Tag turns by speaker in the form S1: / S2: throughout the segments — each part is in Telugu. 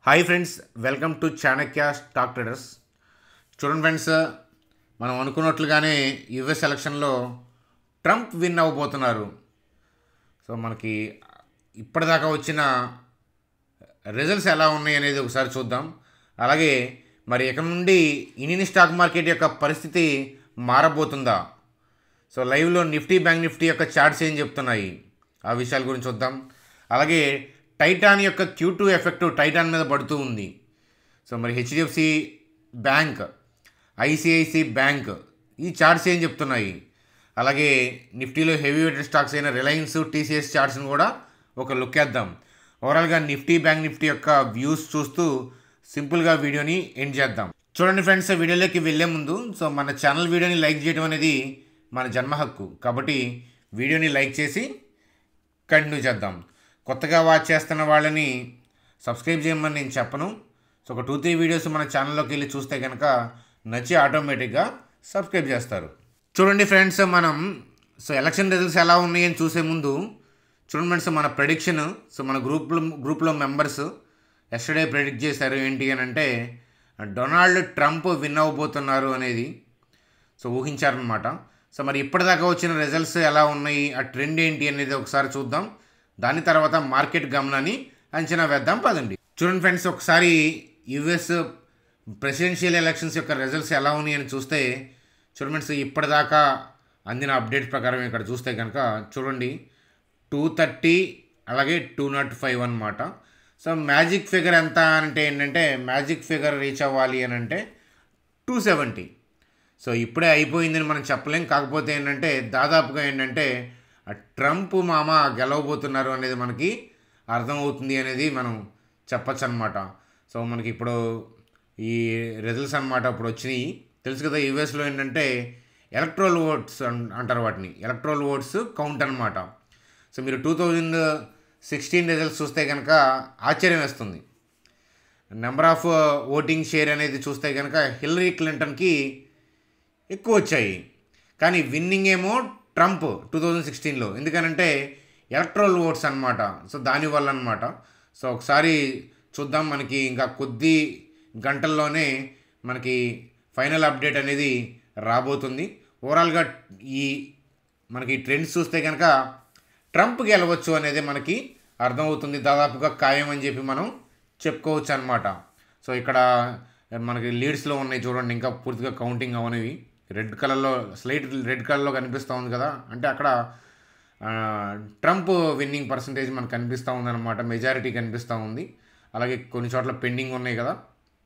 S1: hi friends welcome to Chanakya stock traders చూడండి ఫ్రెండ్స్ మనం అనుకున్నట్లుగానే యుఎస్ ఎలక్షన్లో ట్రంప్ విన్ అవ్వబోతున్నారు సో మనకి ఇప్పటిదాకా వచ్చిన రిజల్ట్స్ ఎలా ఉన్నాయి అనేది ఒకసారి చూద్దాం అలాగే మరి ఇక నుండి ఇండియన్ స్టాక్ మార్కెట్ యొక్క పరిస్థితి మారబోతుందా సో లైవ్లో నిఫ్టీ బ్యాంక్ నిఫ్టీ యొక్క చార్ట్స్ ఏం చెప్తున్నాయి ఆ విషయాల గురించి చూద్దాం అలాగే టైటాన్ యొక్క క్యూ టూ ఎఫెక్ట్ టైటాన్ మీద పడుతూ ఉంది సో మరి హెచ్డిఎఫ్సి బ్యాంక్ ఐసిఐసి బ్యాంక్ ఈ చార్ట్స్ ఏం చెప్తున్నాయి అలాగే నిఫ్టీలో హెవీ వెయిటెడ్ స్టాక్స్ అయిన రిలయన్స్ టీసీఎస్ చార్ట్స్ని కూడా ఒక లుక్ వేద్దాం ఓవరాల్గా నిఫ్టీ బ్యాంక్ నిఫ్టీ యొక్క వ్యూస్ చూస్తూ సింపుల్గా వీడియోని ఎండ్ చేద్దాం చూడండి ఫ్రెండ్స్ వీడియోలోకి వెళ్ళే ముందు సో మన ఛానల్ వీడియోని లైక్ చేయడం అనేది మన జన్మ హక్కు కాబట్టి వీడియోని లైక్ చేసి కంటిన్యూ చేద్దాం కొత్తగా వాచ్ చేస్తున్న వాళ్ళని సబ్స్క్రైబ్ చేయమని నేను చెప్పను సో ఒక టూ త్రీ వీడియోస్ మన ఛానల్లోకి వెళ్ళి చూస్తే కనుక నచ్చి ఆటోమేటిక్గా సబ్స్క్రైబ్ చేస్తారు చూడండి ఫ్రెండ్స్ మనం సో ఎలక్షన్ రిజల్ట్స్ ఎలా ఉన్నాయని చూసే ముందు చూడండి ఫ్రెండ్స్ మన ప్రెడిక్షన్ సో మన గ్రూప్లో గ్రూప్లో మెంబర్స్ ఎస్టర్డే ప్రెడిక్ట్ చేశారు ఏంటి అని అంటే డొనాల్డ్ ట్రంప్ విన్ అవ్వబోతున్నారు అనేది సో ఊహించారనమాట సో మరి ఇప్పటిదాకా వచ్చిన రిజల్ట్స్ ఎలా ఉన్నాయి ఆ ట్రెండ్ ఏంటి అనేది ఒకసారి చూద్దాం దాని తర్వాత మార్కెట్ గమనాన్ని అంచనా వేద్దాం పదండి చూడండి ఫ్రెండ్స్ ఒకసారి యుఎస్ ప్రెసిడెన్షియల్ ఎలక్షన్స్ యొక్క రిజల్ట్స్ ఎలా ఉన్నాయి అని చూస్తే చూడండి ఫ్రెండ్స్ ఇప్పటిదాకా అందిన అప్డేట్ ప్రకారం ఇక్కడ చూస్తే కనుక చూడండి టూ థర్టీ అలాగే టూ నాట్ ఫైవ్ అనమాట సో మ్యాజిక్ ఫిగర్ ఎంత అంటే ఏంటంటే మ్యాజిక్ ఫిగర్ రీచ్ అవ్వాలి అని అంటే టూ సెవెంటీ సో ఇప్పుడే అయిపోయిందని మనం చెప్పలేం కాకపోతే ఏంటంటే దాదాపుగా ఏంటంటే ఆ ట్రంప్ మామ గెలవబోతున్నారు అనేది మనకి అర్థమవుతుంది అనేది మనం చెప్పచ్చు అనమాట సో మనకి ఇప్పుడు ఈ రిజల్ట్స్ అనమాట ఇప్పుడు వచ్చినాయి తెలుసు కదా యూఎస్లో ఏంటంటే ఎలక్ట్రోల్ ఓట్స్ అంటారు వాటిని ఎలక్ట్రోల్ ఓట్స్ కౌంట్ అనమాట సో మీరు టూ థౌజండ్ సిక్స్టీన్ రిజల్ట్స్ చూస్తే కనుక ఆశ్చర్యం వేస్తుంది నెంబర్ ఆఫ్ ఓటింగ్ షేర్ అనేది చూస్తే కనుక హిల్లరీ క్లింటన్కి ఎక్కువ వచ్చాయి కానీ విన్నింగ్ ఏమో ట్రంప్ టూ థౌజండ్ సిక్స్టీన్లో ఎందుకనంటే ఎలక్ట్రల్ ఓట్స్ అనమాట సో దానివల్ల అనమాట సో ఒకసారి చూద్దాం మనకి ఇంకా కొద్ది గంటల్లోనే మనకి ఫైనల్ అప్డేట్ అనేది రాబోతుంది ఓవరాల్గా ఈ మనకి ట్రెండ్స్ చూస్తే కనుక ట్రంప్ గెలవచ్చు అనేది మనకి అర్థమవుతుంది దాదాపుగా ఖాయం అని చెప్పి మనం చెప్పుకోవచ్చు అనమాట సో ఇక్కడ మనకి లీడ్స్లో ఉన్నాయి చూడండి ఇంకా పూర్తిగా కౌంటింగ్ అవనివి రెడ్ కలర్లో స్లైట్ రెడ్ కలర్లో కనిపిస్తూ ఉంది కదా అంటే అక్కడ ఆ, ట్రంప్ విన్నింగ్ పర్సంటేజ్ మనకు కనిపిస్తూ ఉందన్నమాట మెజారిటీ కనిపిస్తూ ఉంది అలాగే కొన్ని చోట్ల పెండింగ్ ఉన్నాయి కదా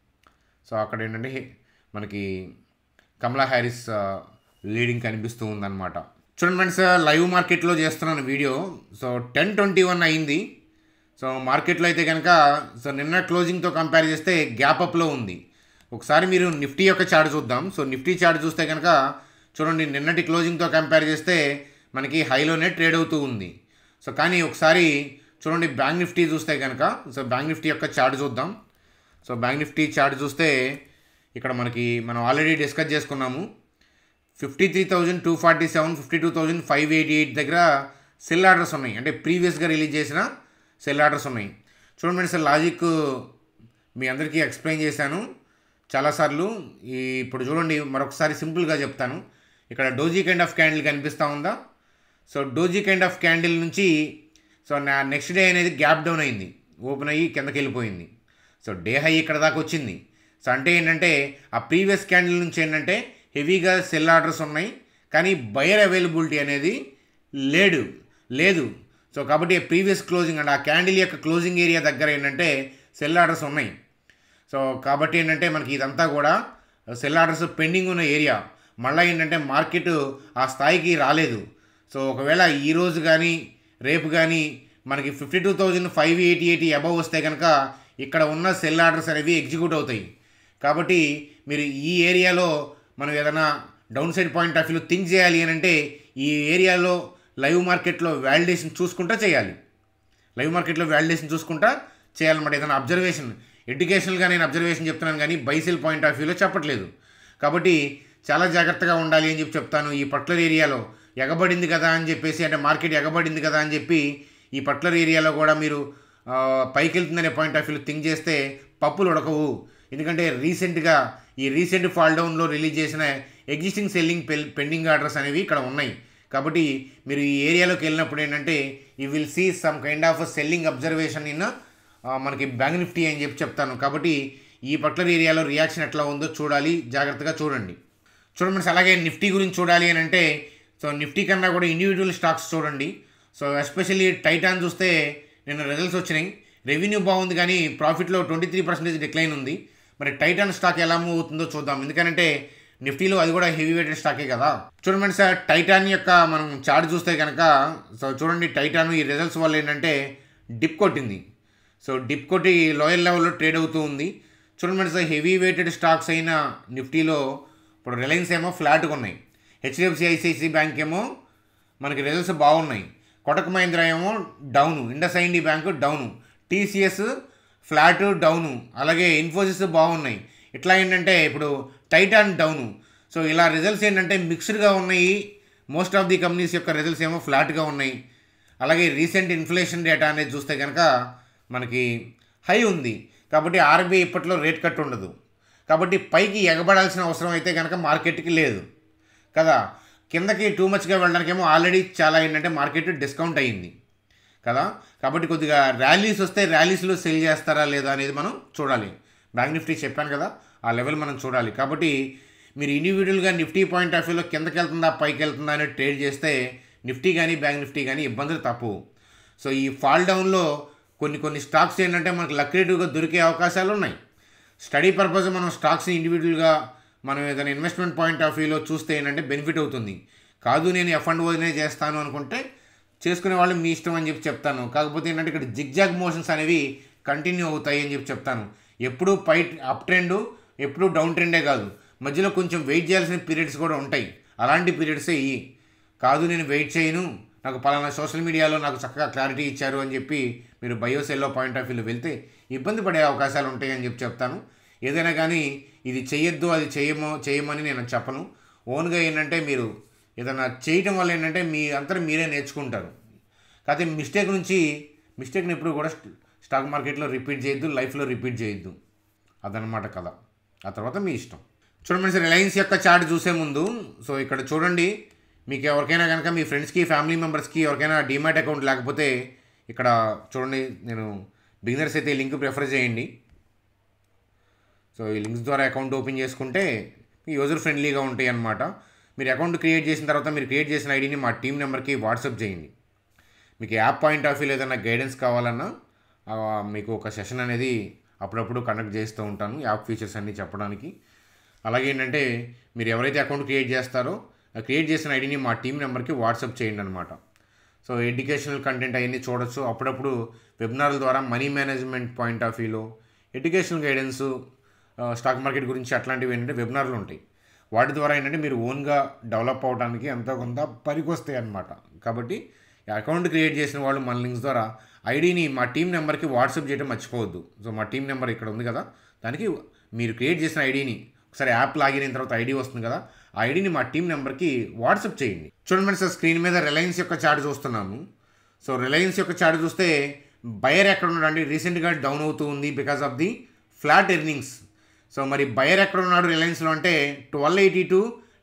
S1: సో అక్కడ ఏంటంటే హే- మనకి కమలా హ్యారిస్ ఆ, లీడింగ్ కనిపిస్తూ ఉందన్నమాట చూడండి ఫ్రెండ్స్ లైవ్ మార్కెట్లో చేస్తున్నాను video so ten twenty one అయింది సో మార్కెట్లో అయితే కనుక సో నిన్న క్లోజింగ్తో కంపేర్ చేస్తే గ్యాప్ అప్లో ఉంది ఒకసారి మీరు నిఫ్టీ యొక్క చార్ట్ చూద్దాం సో నిఫ్టీ చార్ట్ చూస్తే కనుక చూడండి నిన్నటి క్లోజింగ్తో కంపేర్ చేస్తే మనకి హైలోనే ట్రేడ్ అవుతూ ఉంది సో కానీ ఒకసారి చూడండి బ్యాంక్ నిఫ్టీ చూస్తే కనుక సో బ్యాంక్ నిఫ్టీ యొక్క చార్ట్ చూద్దాం సో బ్యాంక్ నిఫ్టీ చార్ట్ చూస్తే ఇక్కడ మనకి మనం ఆల్రెడీ డిస్కస్ చేసుకున్నాము fifty three thousand two forty seven fifty two thousand five eighty eight దగ్గర సెల్ ఆర్డర్స్ ఉన్నాయి అంటే ప్రీవియస్గా రిలీజ్ చేసిన సెల్ ఆర్డర్స్ ఉన్నాయి చూడండి ఫ్రెండ్స్ లాజిక్ మీ అందరికీ ఎక్స్ప్లెయిన్ చేశాను చాలాసార్లు ఈ ఇప్పుడు చూడండి మరొకసారి సింపుల్గా చెప్తాను ఇక్కడ డోజీ కైండ్ ఆఫ్ క్యాండిల్ కనిపిస్తూ ఉందా so doji kind of candle నుంచి సో నా నెక్స్ట్ డే అనేది గ్యాప్ డౌన్ అయింది ఓపెన్ అయ్యి కిందకి వెళ్ళిపోయింది సో డే హై ఇక్కడ దాకా వచ్చింది సో అంటే ఏంటంటే ఆ ప్రీవియస్ క్యాండిల్ నుంచి ఏంటంటే హెవీగా సెల్ ఆర్డర్స్ ఉన్నాయి కానీ బయర్ అవైలబిలిటీ అనేది లేడు లేదు సో కాబట్టి ప్రీవియస్ క్లోజింగ్ అంటే ఆ క్యాండిల్ యొక్క క్లోజింగ్ ఏరియా దగ్గర ఏంటంటే సెల్ ఆర్డర్స్ ఉన్నాయి సో కాబట్టి ఏంటంటే మనకి ఇదంతా కూడా సెల్ ఆర్డర్స్ పెండింగ్ ఉన్న ఏరియా మళ్ళీ ఏంటంటే మార్కెట్ ఆ స్థాయికి రాలేదు సో ఒకవేళ ఈ రోజు కానీ రేపు కానీ మనకి fifty two thousand five eighty eighty above వస్తే కనుక ఇక్కడ ఉన్న సెల్ ఆర్డర్స్ అనేవి ఎగ్జిక్యూట్ అవుతాయి కాబట్టి మీరు ఈ ఏరియాలో మనం ఏదైనా down side point of view think చేయాలి అని అంటే ఈ ఏరియాలో లైవ్ మార్కెట్లో వ్యాలిడేషన్ చూసుకుంటా చేయాలి లైవ్ మార్కెట్లో వ్యాలిడేషన్ చూసుకుంటా చేయాలన్నమాట ఏదైనా అబ్జర్వేషన్ ఎడ్యుకేషనల్గా నేను అబ్జర్వేషన్ చెప్తున్నాను కానీ బైసెల్ పాయింట్ ఆఫ్ వ్యూలో చెప్పట్లేదు కాబట్టి చాలా జాగ్రత్తగా ఉండాలి అని చెప్పి చెప్తాను ఈ పర్టికులర్ ఏరియాలో ఎగబడింది కదా అని చెప్పేసి అంటే మార్కెట్ ఎగబడింది కదా అని చెప్పి ఈ పర్టికులర్ ఏరియాలో కూడా మీరు ఆ, పైకి వెళ్తుందనే పాయింట్ ఆఫ్ వ్యూ థింక్ చేస్తే పప్పులు ఉడకవు ఎందుకంటే రీసెంట్గా ఈ రీసెంట్ ఫాల్ డౌన్లో రిలీజ్ చేసిన ఎగ్జిస్టింగ్ సెల్లింగ్ పెండింగ్ ఆర్డర్స్ అనేవి ఇక్కడ ఉన్నాయి కాబట్టి మీరు ఈ ఏరియాలోకి వెళ్ళినప్పుడు ఏంటంటే you will see some kind of selling observation in మనకి బ్యాంక్ నిఫ్టీ అని చెప్పి చెప్తాను కాబట్టి ఈ పర్టికులర్ ఏరియాలో రియాక్షన్ ఎట్లా ఉందో చూడాలి జాగ్రత్తగా చూడండి చూడండి ఫ్రెండ్స్ అలాగే నిఫ్టీ గురించి చూడాలి అని అంటే సో నిఫ్టీ కన్నా కూడా ఇండివిజువల్ స్టాక్స్ చూడండి సో ఎస్పెషల్లీ టైటాన్ చూస్తే నిన్న రిజల్ట్స్ వచ్చినాయి రెవెన్యూ బాగుంది కానీ ప్రాఫిట్లో ట్వంటీ త్రీ పర్సెంటేజ్ డిక్లైన్ ఉంది మరి టైటాన్ స్టాక్ ఎలా మూవ్ అవుతుందో చూద్దాం ఎందుకంటే నిఫ్టీలో అది కూడా హెవీ వెయిటెడ్ స్టాకే కదా చూడండి ఫ్రెండ్స్ ఆ టైటాన్ యొక్క మనం చార్ట్ చూస్తే కనుక సో చూడండి టైటాన్ ఈ రిజల్ట్స్ వల్ల ఏంటంటే డిప్ కొట్టింది సో డిప్ కొట్టి లోయర్ లెవెల్లో ట్రేడ్ అవుతూ ఉంది చూడండి ఫ్రెండ్స్ హెవీ వెయిటెడ్ స్టాక్స్ అయిన నిఫ్టీలో ఇప్పుడు రిలయన్స్ ఏమో ఫ్లాట్గా ఉన్నాయి హెచ్డిఎఫ్సి ఐసిఐసి బ్యాంక్ ఏమో మనకి రిజల్ట్స్ బాగున్నాయి కొటక్ మహీంద్రా ఏమో down IndusInd bank down TCS flat down అలాగే ఇన్ఫోసిస్ బాగున్నాయి ఇట్లా ఏంటంటే ఇప్పుడు టైటాన్ డౌను సో ఇలా రిజల్ట్స్ ఏంటంటే మిక్స్డ్గా ఉన్నాయి మోస్ట్ ఆఫ్ ది కంపెనీస్ యొక్క రిజల్ట్స్ ఏమో ఫ్లాట్గా ఉన్నాయి అలాగే రీసెంట్ ఇన్ఫ్లేషన్ డేటా అనేది చూస్తే కనుక మనకి హై ఉంది కాబట్టి ఆర్బీఐ ఇప్పట్లో రేట్ కట్ ఉండదు కాబట్టి పైకి ఎగబడాల్సిన అవసరం అయితే కనుక మార్కెట్కి లేదు కదా కిందకి టూ మచ్గా వెళ్ళడానికేమో ఆల్రెడీ చాలా ఏంటంటే మార్కెట్ డిస్కౌంట్ అయ్యింది కదా కాబట్టి కొద్దిగా ర్యాలీస్ వస్తే ర్యాలీస్లో సెల్ చేస్తారా లేదా అనేది మనం చూడాలి బ్యాంక్ నిఫ్టీ చెప్పాను కదా ఆ లెవెల్ మనం చూడాలి కాబట్టి మీరు ఇండివిజువల్గా నిఫ్టీ పాయింట్ ఆఫ్ వ్యూలో కిందకి వెళ్తుందా పైకి వెళ్తుందా అనేది ట్రేడ్ చేస్తే నిఫ్టీ కానీ బ్యాంక్ నిఫ్టీ కానీ ఇబ్బందులు తప్పు సో ఈ ఫాల్ డౌన్లో కొన్ని కొన్ని స్టాక్స్ ఏంటంటే మనకు లక్రేటివ్గా దొరికే అవకాశాలు ఉన్నాయి స్టడీ పర్పస్ మనం స్టాక్స్ని ఇండివిజువల్గా మనం ఏదైనా ఇన్వెస్ట్మెంట్ పాయింట్ ఆఫ్ వ్యూలో చూస్తే ఏంటంటే బెనిఫిట్ అవుతుంది కాదు నేను ఎఫ్ అండ్ ఓనే చేస్తాను అనుకుంటే చేసుకునే వాళ్ళు మీ ఇష్టం అని చెప్పి చెప్తాను కాకపోతే ఏంటంటే ఇక్కడ జిగ్జాగ్ మోషన్స్ అనేవి కంటిన్యూ అవుతాయి అని చెప్పి చెప్తాను ఎప్పుడు పై అప్ ట్రెండ్ ఎప్పుడు డౌన్ ట్రెండే కాదు మధ్యలో కొంచెం వెయిట్ చేయాల్సిన పీరియడ్స్ కూడా ఉంటాయి అలాంటి పీరియడ్సే ఇవి కాదు నేను వెయిట్ చేయను నాకు పలానా సోషల్ మీడియాలో నాకు చక్కగా క్లారిటీ ఇచ్చారు అని చెప్పి మీరు బయోసెల్లో పాయింట్ ఆఫ్ వ్యూలో వెళ్తే ఇబ్బంది పడే అవకాశాలు ఉంటాయి అని చెప్పి చెప్తాను ఏదైనా కానీ ఇది చేయొద్దు అది చేయమో చేయమని నేను చెప్పను ఓన్గా ఏంటంటే మీరు ఏదైనా చేయటం వల్ల ఏంటంటే మీ అంతా మీరే నేర్చుకుంటారు కాకపోతే మిస్టేక్ నుంచి మిస్టేక్ని ఎప్పుడు కూడా స్ట్- స్టాక్ మార్కెట్లో రిపీట్ చేయొద్దు లైఫ్లో రిపీట్ చేయొద్దు అదనమాట కథ ఆ తర్వాత మీ ఇష్టం చూడండి సార్ రిలయన్స్ యొక్క చార్ట్ చూసే ముందు సో ఇక్కడ చూడండి మీకు ఎవరికైనా కనుక మీ ఫ్రెండ్స్కి ఫ్యామిలీ మెంబర్స్కి ఎవరికైనా డిమాట్ అకౌంట్ లేకపోతే ఇక్కడ చూడండి నేను బిగినర్స్ అయితే ఈ లింక్ ప్రిఫర్ చేయండి సో ఈ లింక్స్ ద్వారా అకౌంట్ ఓపెన్ చేసుకుంటే యూజర్ ఫ్రెండ్లీగా ఉంటాయి అన్నమాట మీరు అకౌంట్ క్రియేట్ చేసిన తర్వాత మీరు క్రియేట్ చేసిన ఐడిని మా టీం నెంబర్కి వాట్సాప్ చేయండి మీకు యాప్ పాయింట్ ఆఫ్ వ్యూ ఏదైనా గైడెన్స్ కావాలన్నా ఆ, మీకు ఒక సెషన్ అనేది అప్పుడప్పుడు కండక్ట్ చేస్తూ ఉంటాను యాప్ ఫీచర్స్ అన్నీ చెప్పడానికి అలాగే ఏంటంటే మీరు ఎవరైతే అకౌంట్ క్రియేట్ చేస్తారో ఆ క్రియేట్ చేసిన ఐడిని మా టీం నెంబర్కి వాట్సాప్ చేయండి అనమాట సో ఎడ్యుకేషనల్ కంటెంట్ అవన్నీ చూడొచ్చు అప్పుడప్పుడు వెబినార్ల ద్వారా మనీ మేనేజ్మెంట్ పాయింట్ ఆఫ్ వ్యూలో ఎడ్యుకేషనల్ గైడెన్స్ స్టాక్ మార్కెట్ గురించి అట్లాంటివి ఏంటంటే వెబినార్లు ఉంటాయి వాటి ద్వారా ఏంటంటే మీరు ఓన్గా డెవలప్ అవడానికి ఎంతో కొంత పనికొస్తాయి అన్నమాట కాబట్టి ఈ అకౌంట్ క్రియేట్ చేసిన వాళ్ళు మన లింక్స్ ద్వారా ఐడిని మా టీం నెంబర్కి వాట్సాప్ చేయడం మర్చిపోవద్దు సో మా టీం నెంబర్ ఇక్కడ ఉంది కదా దానికి మీరు క్రియేట్ చేసిన ఐడిని ఒకసారి యాప్ లాగిన్ అయిన తర్వాత ఐడి వస్తుంది కదా ఆ ఐడిని మా టీం నెంబర్కి వాట్సాప్ చేయండి చూడండి సార్ స్క్రీన్ మీద రిలయన్స్ యొక్క చార్ట్ చూస్తున్నాము సో రిలయన్స్ యొక్క చార్ట్ చూస్తే బయర్ ఎక్కడ ఉన్నాడండి రీసెంట్గా డౌన్ అవుతూ ఉంది because of the flat earnings so మరి బయర్ ఎక్కడ ఉన్నాడు రిలయన్స్లో అంటే twelve eighty two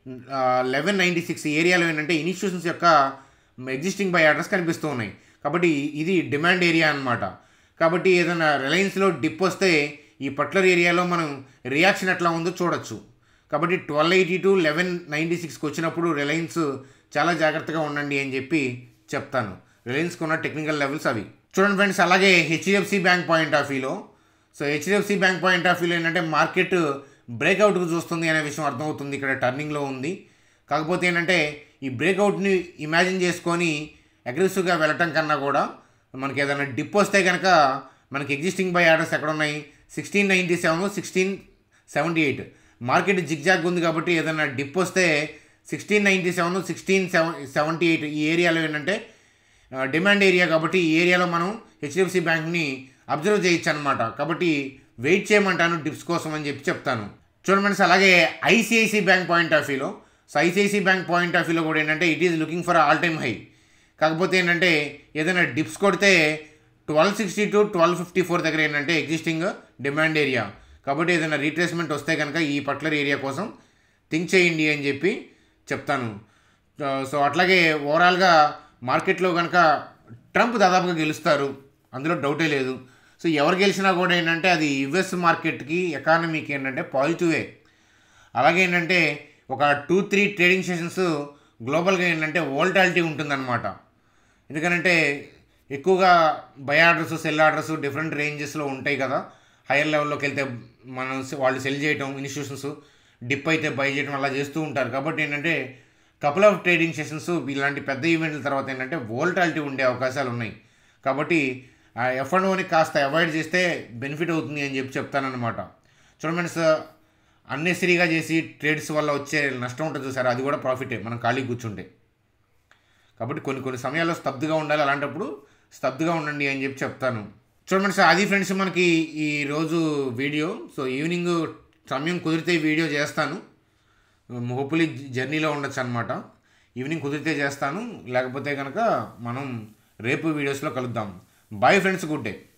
S1: eleven ninety six ఏరియాలో ఏంటంటే ఇన్స్టిట్యూషన్స్ యొక్క ఎగ్జిస్టింగ్ బై ఆర్డర్స్ కనిపిస్తూ ఉన్నాయి కాబట్టి ఇది డిమాండ్ ఏరియా అన్నమాట కాబట్టి ఏదైనా రిలయన్స్లో డిప్ వస్తే ఈ పర్టికులర్ ఏరియాలో మనం రియాక్షన్ ఎట్లా ఉందో చూడొచ్చు కాబట్టి twelve eighty two eleven ninety సిక్స్కి వచ్చినప్పుడు రిలయన్స్ చాలా జాగ్రత్తగా ఉండండి అని చెప్పి చెప్తాను రిలయన్స్కి ఉన్న టెక్నికల్ లెవెల్స్ అవి చూడండి ఫ్రెండ్స్ అలాగే హెచ్డిఎఫ్సి బ్యాంక్ పాయింట్ ఆఫ్ వ్యూలో so HDFC bank point of వ్యూలో ఏంటంటే మార్కెట్ బ్రేక్అవుట్కు చూస్తుంది అనే విషయం అర్థమవుతుంది ఇక్కడ టర్నింగ్లో ఉంది కాకపోతే ఏంటంటే ఈ బ్రేక్అవుట్ని ఇమాజిన్ చేసుకొని అగ్రెసివ్గా వెళ్ళటం కన్నా కూడా మనకి ఏదైనా డిప్ వస్తే కనుక మనకి ఎగ్జిస్టింగ్ బై ఆర్డర్స్ ఎక్కడ ఉన్నాయి sixteen ninety seven sixteen seventy eight market zigzag ఉంది కాబట్టి ఏదైనా డిప్ వస్తే sixteen ninety seven sixteen seven seventy eight ఈ ఏరియాలో ఏంటంటే ఆ, డిమాండ్ ఏరియా కాబట్టి ఈ ఏరియాలో మనం హెచ్డిఎఫ్సి బ్యాంక్ని అబ్జర్వ్ చేయొచ్చు అనమాట కాబట్టి వెయిట్ చేయమంటాను డిప్స్ కోసం అని చెప్పి చెప్తాను చూడండి ఫ్రెండ్స్ అలాగే ఐసిఐసి బ్యాంక్ పాయింట్ ఆఫ్ వ్యూలో so ICICI bank point of వ్యూలో కూడా ఏంటంటే it is looking for all time high కాకపోతే ఏంటంటే ఏదైనా డిప్స్ కొడితే twelve sixty two twelve fifty four దగ్గర ఏంటంటే ఎగ్జిస్టింగ్ డిమాండ్ ఏరియా కాబట్టి ఏదైనా రీట్రేస్మెంట్ వస్తే కనుక ఈ పర్టికులర్ ఏరియా కోసం థింక్ చేయండి అని చెప్పి చెప్తాను సో అట్లాగే ఓవరాల్గా మార్కెట్లో కనుక ట్రంప్ దాదాపుగా గెలుస్తారు అందులో డౌటే లేదు సో ఎవరు గెలిచినా కూడా ఏంటంటే అది యుఎస్ మార్కెట్కి ఎకానమీకి ఏంటంటే పాజిటివే అలాగే ఏంటంటే ఒక టూ త్రీ ట్రేడింగ్ సెషన్స్ గ్లోబల్గా ఏంటంటే వోల్టాలిటీ ఉంటుందన్నమాట ఎందుకంటే ఎక్కువగా buy orders sell orders different రేంజెస్లో ఉంటాయి కదా హైయర్ లెవెల్లోకి వెళ్తే మనం వాళ్ళు సెల్ చేయటం ఇన్స్టిట్యూషన్స్ డిప్ అయితే బై చేయడం అలా చేస్తూ ఉంటారు కాబట్టి ఏంటంటే కపుల్ ఆఫ్ ట్రేడింగ్ సెషన్స్ ఇలాంటి పెద్ద ఈవెంట్ల తర్వాత ఏంటంటే వోల్టాలిటీ ఉండే అవకాశాలు ఉన్నాయి కాబట్టి ఆ ఎఫ్ అండ్ ఓని కాస్త అవాయిడ్ చేస్తే బెనిఫిట్ అవుతుంది అని చెప్పి చెప్తానన్నమాట చూడండి ఫ్రెండ్స్ అన్నెసరీగా చేసి ట్రేడ్స్ వల్ల వచ్చే నష్టం ఉంటుంది చూసారా అది కూడా ప్రాఫిటే మనం ఖాళీ కూర్చుంటే కాబట్టి కొన్ని కొన్ని సమయాల్లో స్తబ్దుగా ఉండాలి అలాంటప్పుడు స్తబ్దుగా ఉండండి అని చెప్పి చెప్తాను చూడండి సార్ అది ఫ్రెండ్స్ మనకి ఈ రోజు వీడియో సో ఈవినింగ్ సమయం కుదిరితే ఈ వీడియో చేస్తాను హోప్ఫుల్లీ జర్నీలో ఉండొచ్చు అనమాట ఈవినింగ్ కుదిరితే చేస్తాను లేకపోతే కనుక మనం రేపు వీడియోస్లో కలుద్దాం బాయ్ ఫ్రెండ్స్ గుడ్ డే